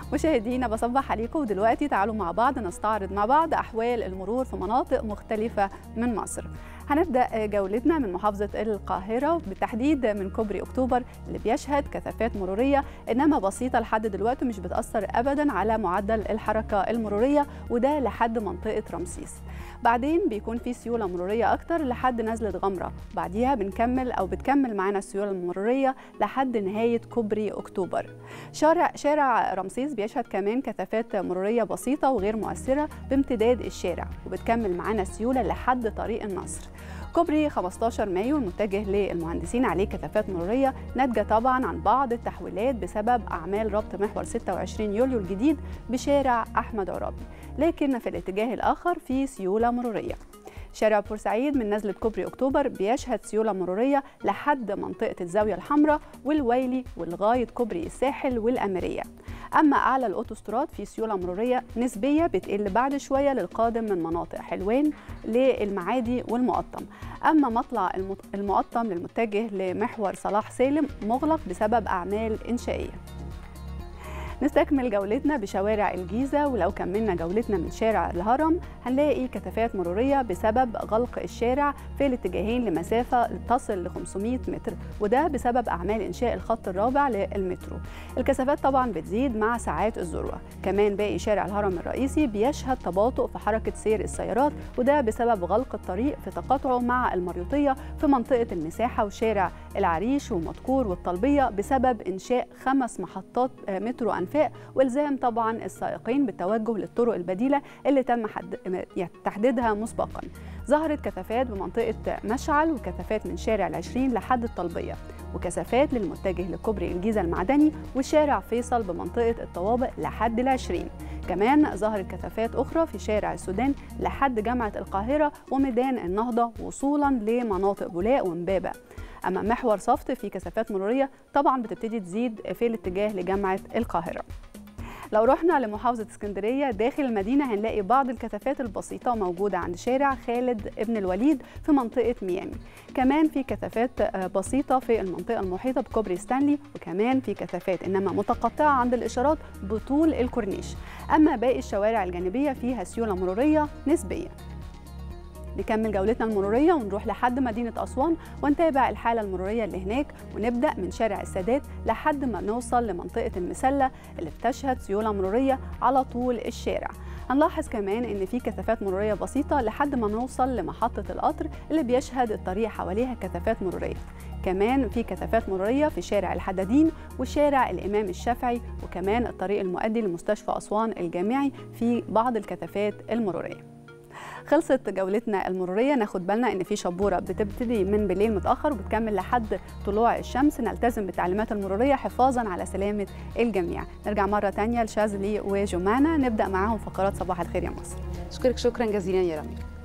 مشاهدينا بصبح عليكم ودلوقتي تعالوا مع بعض نستعرض مع بعض أحوال المرور في مناطق مختلفة من مصر هنبدأ جولتنا من محافظة القاهرة بالتحديد من كوبري أكتوبر اللي بيشهد كثافات مرورية إنما بسيطة لحد دلوقتي مش بتأثر أبدا على معدل الحركة المرورية وده لحد منطقة رمسيس بعدين بيكون في سيولة مرورية أكتر لحد نزلة غمرة بعديها بنكمل أو بتكمل معانا السيولة المرورية لحد نهاية كوبري أكتوبر شارع شارع رمسيس بيشهد كمان كثافات مرورية بسيطة وغير مؤثرة بامتداد الشارع وبتكمل معانا السيولة لحد طريق النصر كوبري 15 مايو المتجه للمهندسين عليه كثافات مرورية ناتجة طبعا عن بعض التحويلات بسبب أعمال ربط محور 26 يوليو الجديد بشارع أحمد عرابي لكن في الاتجاه الآخر في سيولة مرورية شارع بورسعيد من نزلة كوبري أكتوبر بيشهد سيولة مرورية لحد منطقة الزاوية الحمراء والويلي ولغاية كوبري الساحل والأميرية أما أعلى الأوتوستراد في سيولة مرورية نسبية بتقل بعد شوية للقادم من مناطق حلوان للمعادي والمقطم أما مطلع المقطم للمتجه لمحور صلاح سالم مغلق بسبب أعمال إنشائية نستكمل جولتنا بشوارع الجيزة ولو كملنا جولتنا من شارع الهرم هنلاقي كثافات مرورية بسبب غلق الشارع في الاتجاهين لمسافة تصل ل 500 متر وده بسبب أعمال إنشاء الخط الرابع للمترو الكثافات طبعا بتزيد مع ساعات الذروة كمان باقي شارع الهرم الرئيسي بيشهد تباطؤ في حركة سير السيارات وده بسبب غلق الطريق في تقاطعه مع المريوطية في منطقة المساحة وشارع العريش ومدكور والطلبية بسبب إنشاء خمس محطات مترو الأنفاق والزام طبعا السائقين بالتوجه للطرق البديلة اللي تم حد... تحديدها مسبقا ظهرت كثافات بمنطقة مشعل وكثافات من شارع العشرين لحد الطلبية وكثافات للمتجه لكوبري الجيزة المعدني وشارع فيصل بمنطقة الطوابق لحد العشرين كمان ظهرت كثافات أخرى في شارع السودان لحد جامعة القاهرة وميدان النهضة وصولا لمناطق بولاق ومبابة أما محور صفت في كثافات مرورية طبعا بتبتدي تزيد في الاتجاه لجامعة القاهرة لو رحنا لمحافظة اسكندرية داخل المدينة هنلاقي بعض الكثافات البسيطة موجودة عند شارع خالد ابن الوليد في منطقة ميامي كمان في كثافات بسيطة في المنطقة المحيطة بكوبري ستانلي وكمان في كثافات إنما متقطعة عند الإشارات بطول الكورنيش أما باقي الشوارع الجانبية فيها سيولة مرورية نسبية نكمل جولتنا المروريه ونروح لحد مدينه اسوان ونتابع الحاله المروريه اللي هناك ونبدا من شارع السادات لحد ما نوصل لمنطقه المسله اللي بتشهد سيوله مروريه على طول الشارع هنلاحظ كمان ان في كثافات مروريه بسيطه لحد ما نوصل لمحطه القطر اللي بيشهد الطريق حواليها كثافات مروريه كمان في كثافات مروريه في شارع الحدادين وشارع الامام الشافعي وكمان الطريق المؤدي لمستشفى اسوان الجامعي في بعض الكثافات المروريه خلصت جولتنا المروريه ناخد بالنا ان في شبوره بتبتدي من بالليل متاخر وبتكمل لحد طلوع الشمس نلتزم بالتعليمات المروريه حفاظا على سلامه الجميع نرجع مره ثانيه لشاذلي وجمانه نبدا معاهم فقرات صباح الخير يا مصر اشكرك شكرا جزيلا يا رامي